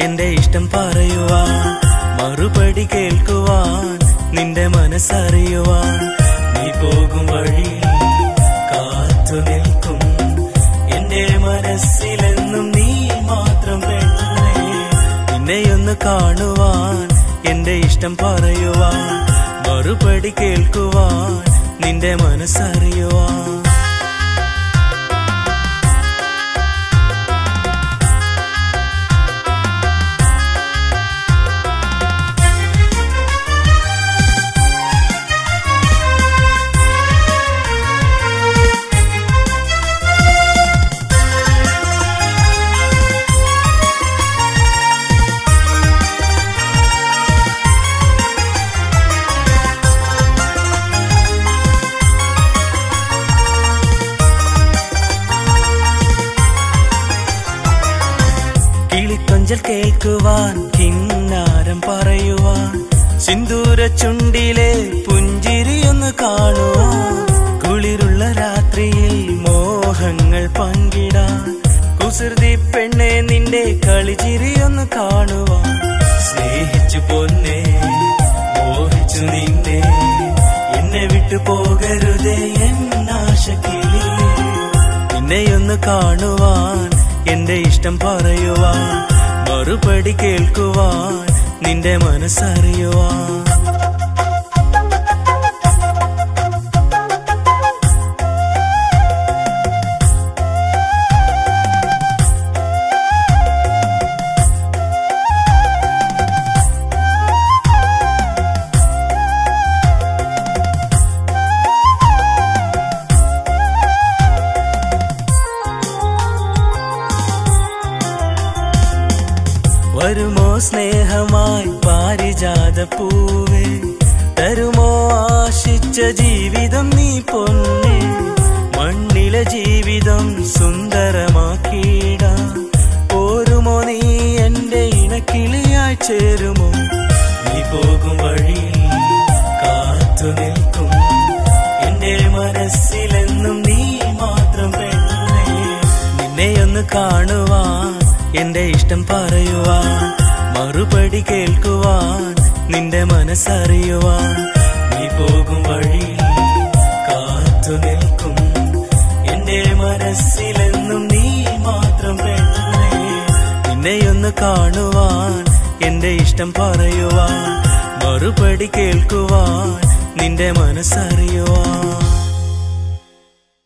എന്റെ ഇഷ്ടം പറയുവാൻ മറുപടി കേൾക്കുവാൻ നിന്റെ മനസ്സറിയുവാൻ നീ പോകും വഴി കാത്തു നിൽക്കും എന്റെ മനസ്സിലെന്നും നീ മാത്രം പെണ്ണേ നിന്നെയൊന്ന് കാണുവാൻ എന്റെ ഇഷ്ടം പറയുവാൻ മറുപടി കേൾക്കുവാൻ നിന്റെ മനസ്സറിയുവാൻ കിളിക്കൊഞ്ചൽ കേൾക്കുവാൻ കിന്നാരം പറയുവാൻ സിന്ദൂര ചുണ്ടിലെ പുഞ്ചിരിയൊന്ന് കാണുവാൻ കുളിരുള്ള രാത്രിയിൽ മോഹങ്ങൾ പങ്കിടാൻ കുസൃതി പെണ്ണെ നിന്റെ കളിച്ചിരിയൊന്ന് കാണുവാൻ സ്നേഹിച്ചു പൊന്നെ മോഹിച്ചു നിന്നെ എന്നെ വിട്ടു പോകരുതേ എന്നാശക്കിലേ നിന്നെയൊന്ന് കാണുവാൻ എന്റെ ഇഷ്ടം പറയുവാൻ മറുപടി കേൾക്കുവാൻ നിന്റെ മനസ്സറിയുവാൻ വരുമോ സ്നേഹമായി പാരിജാത പൂവേ തരുമോ ആശിച്ച ജീവിതം നീ പൊന്നെ മണ്ണിലെ ജീവിതം സുന്ദരമാക്കിയിടാം പോരുമോ നീ എന്റെ ഇണക്കിളിയായി ചേരുമോ നീ പോകും വഴി കാത്തു നിൽക്കും എന്റെ മനസ്സിലെന്നും നീ മാത്രം പെണ്ണേ നിന്നെയൊന്ന് കാണുവാൻ എന്റെ ഇഷ്ടം പറയുവാൻ മറുപടി കേൾക്കുവാൻ നിന്റെ മനസ്സറിയുവാൻ നീ പോകും വഴി കാത്തു നിൽക്കും എന്റെ മനസ്സിലെന്നും നീ മാത്രം പെണ്ണേ നിന്നെയൊന്ന് കാണുവാൻ എന്റെ ഇഷ്ടം പറയുവാൻ മറുപടി കേൾക്കുവാൻ നിന്റെ മനസ്സറിയുവാൻ